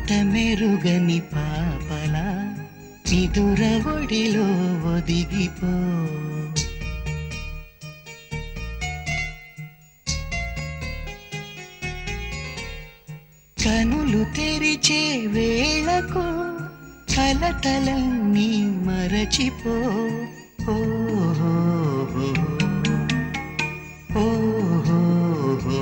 మెరుగని పాపల నిదుర ఒడిలో ఒదిగిపో కనులు తెరిచే వేళకు కలతలన్నీ మరచిపో ఓ హో హో. ఓ హో హో.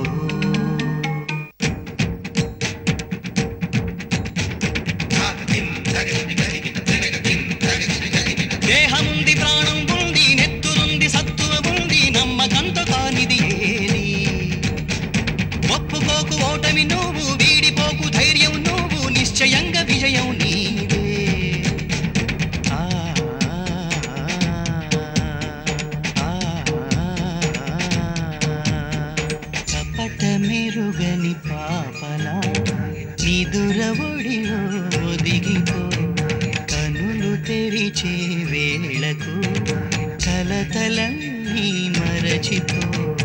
దేహముంది ప్రాణం ఉంది నెత్తురుంది సత్తువ ఉంది నమ్మకంతో కానిది ఏది ఒప్పుకోకు ఓటమి నువ్వు వీడిపోకు ధైర్యం నువ్వు నిశ్చయంగా విజయం నీదే ఆ, ఆ, కపట మెరుగని పాపల నిదుర ఒడిలో ఒదిగిపో కనులు తెరిచే వేళకు కలతలన్నీ మరచిపో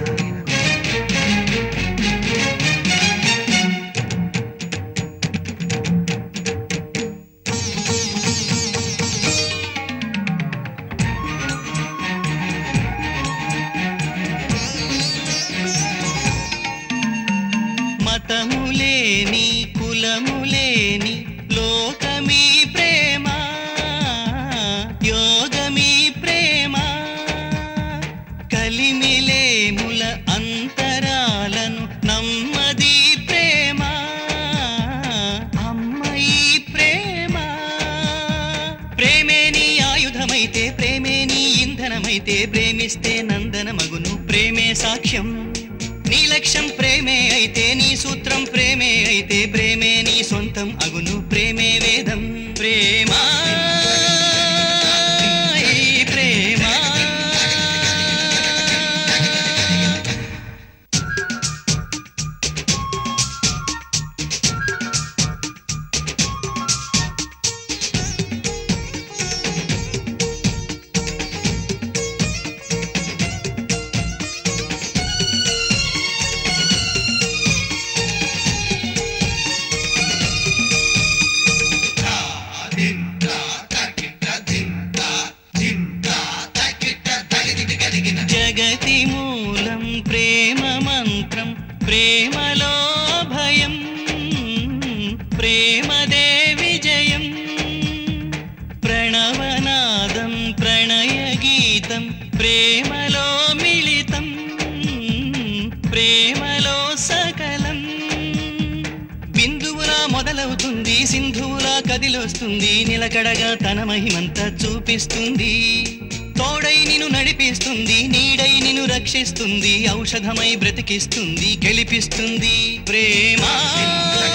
మతములేని కులములేని లోకమీ ప్రేమ యోగమీ ప్రేమ కలిమిలేముల అంతరాలను నమ్మది ప్రేమ అమ్మయి ప్రేమ ప్రేమే నీ ఆయుధమైతే ప్రేమే నీ ఇంధనమైతే ప్రేమిస్తే నందనమగును ప్రేమే సాక్ష్యం నీ లక్ష్యం ప్రేమే అయితే నీ సూత్రం ప్రేమే అయితే ప్రేమే నీ సొంతం అగును ప్రేమే వేదం ప్రేమా ఈ ప్రేమ జగతి మూలం ప్రేమ మంత్రం ప్రేమలో భయం ప్రేమదే విజయం ప్రణవనాదం ప్రణయ గీతం ప్రేమలో మిళితం ప్రేమలో సకలం బిందువులా మొదలవుతుంది సింధువులా కదిలొస్తుంది నిలకడగా తన మహిమంతా చూపిస్తుంది తోడై నిన్ను నడిపిస్తుంది నీడై నిన్ను రక్షిస్తుంది ఔషధమై బ్రతికిస్తుంది గెలిపిస్తుంది ప్రేమ